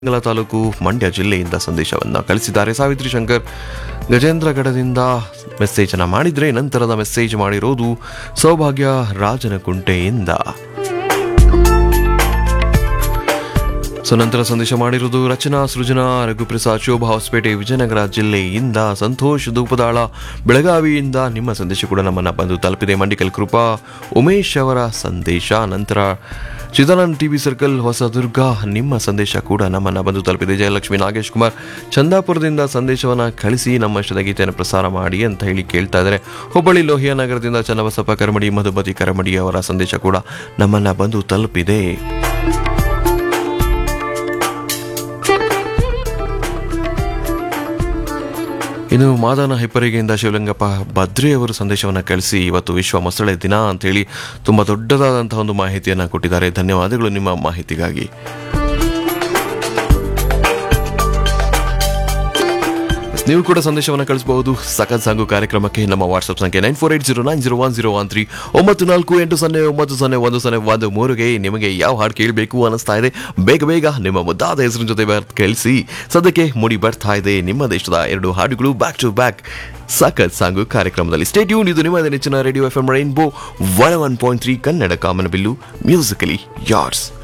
ಮಂಗಲ ತಾಲೂಕು ಮಂಡ್ಯ ಜಿಲ್ಲೆಯಿಂದ ಸಂದೇಶವನ್ನು ಕಳಿಸಿದ್ದಾರೆ ಸಾವಿತ್ರಿ ಶಂಕರ್ ಗಜೇಂದ್ರಗಢದಿಂದ ಮೆಸೇಜನ್ನು ಮಾಡಿದರೆ ನಂತರದ ಮೆಸೇಜ್ ಮಾಡಿರೋದು ಸೌಭಾಗ್ಯ ರಾಜನಕುಂಟೆಯಿಂದ ಸೊ ನಂತರ ಸಂದೇಶ ಮಾಡಿರುವುದು ರಚನಾ ಸೃಜನಾ ರಘುಪ್ರಸಾದ್ ಶೋಭಾ ಹೊಸಪೇಟೆ ವಿಜಯನಗರ ಜಿಲ್ಲೆಯಿಂದ ಸಂತೋಷ್ ಧೂಪದಾಳ ಬೆಳಗಾವಿಯಿಂದ ನಿಮ್ಮ ಸಂದೇಶ ಕೂಡ ನಮ್ಮನ್ನ ಬಂದು ತಲುಪಿದೆ ಮಂಡಿಕಲ್ ಕೃಪಾ ಉಮೇಶ್ ಅವರ ಸಂದೇಶ ನಂತರ ಚಿದಾನಂದ್ ಟಿವಿ ಸರ್ಕಲ್ ಹೊಸದುರ್ಗ ನಿಮ್ಮ ಸಂದೇಶ ಕೂಡ ನಮ್ಮನ್ನ ಬಂದು ತಲುಪಿದೆ ಜಯಲಕ್ಷ್ಮಿ ನಾಗೇಶ್ ಕುಮಾರ್ ಚಂದಾಪುರದಿಂದ ಸಂದೇಶವನ್ನ ಕಳಿಸಿ ನಮ್ಮ ಇಷ್ಟದ ಗೀತೆಯನ್ನು ಪ್ರಸಾರ ಮಾಡಿ ಅಂತ ಹೇಳಿ ಕೇಳ್ತಾ ಇದ್ದಾರೆ ಹುಬ್ಬಳ್ಳಿ ಲೋಹಿಯಾ ನಗರದಿಂದ ಚನ್ನಬಸಪ್ಪ ಕರಮಡಿ ಮಧುಮತಿ ಕರಮಡಿ ಅವರ ಸಂದೇಶ ಕೂಡ ನಮ್ಮನ್ನ ಬಂದು ತಲುಪಿದೆ ಇನ್ನು ಮಾದನ ಹೆಪ್ಪರಿಗೆಯಿಂದ ಶಿವಲಿಂಗಪ್ಪ ಭದ್ರಿ ಅವರು ಸಂದೇಶವನ್ನು ಕಳಿಸಿ ಇವತ್ತು ವಿಶ್ವ ಮೊಸಳೆ ದಿನ ಅಂತೇಳಿ ತುಂಬ ದೊಡ್ಡದಾದಂತಹ ಒಂದು ಮಾಹಿತಿಯನ್ನು ಕೊಟ್ಟಿದ್ದಾರೆ ಧನ್ಯವಾದಗಳು ನಿಮ್ಮ ಮಾಹಿತಿಗಾಗಿ ನೀವು ಕೂಡ ಸಂದೇಶವನ್ನು ಕಳಿಸಬಹುದು ಸಖತ್ ಸಾಂಗು ಕಾರ್ಯಕ್ರಮಕ್ಕೆ ನಮ್ಮ ವಾಟ್ಸ್ಆಪ್ ಸಂಖ್ಯೆ nine four eight zero nine zero one zero one three ಒಂಬತ್ತು ನಾಲ್ಕು ಎಂಟು ಸೊನ್ನೆ ಒಂಬತ್ತು ಸೊನ್ನೆ ಒಂದು ಸೊನ್ನೆ ಒಂದು ಮೂರುಗೆ ನಿಮಗೆ ಯಾವ ಹಾಡು ಕೇಳಬೇಕು ಅನಿಸ್ತಾ ಇದೆ ಬೇಗ ಬೇಗ ನಿಮ್ಮ ಮುದ್ದಾದ ಹೆಸರಿನ ಜೊತೆ ಬರ್ತ್ ಕಳಿಸಿ ಸದ್ಯಕ್ಕೆ ಮುಡಿ ಬರ್ತಾ ಇದೆ ನಿಮ್ಮ ದೇಶದ ಎರಡು ಹಾಡುಗಳು ಬ್ಯಾಕ್ ಟು ಬ್ಯಾಕ್ ಸಖತ್ ಸಾಂಗು ಕಾರ್ಯಕ್ರಮದಲ್ಲಿ ಸ್ಟೇಟ್ಯೂನ್ ಇದು ನಿಮ್ಮ ನೆಚ್ಚಿನ radio F M rainbow one one point three Kannada ಕಾಮನಬಿಲ್ಲು ಮ್ಯೂಸಿಕಲಿ ಯಾರ್ಸ್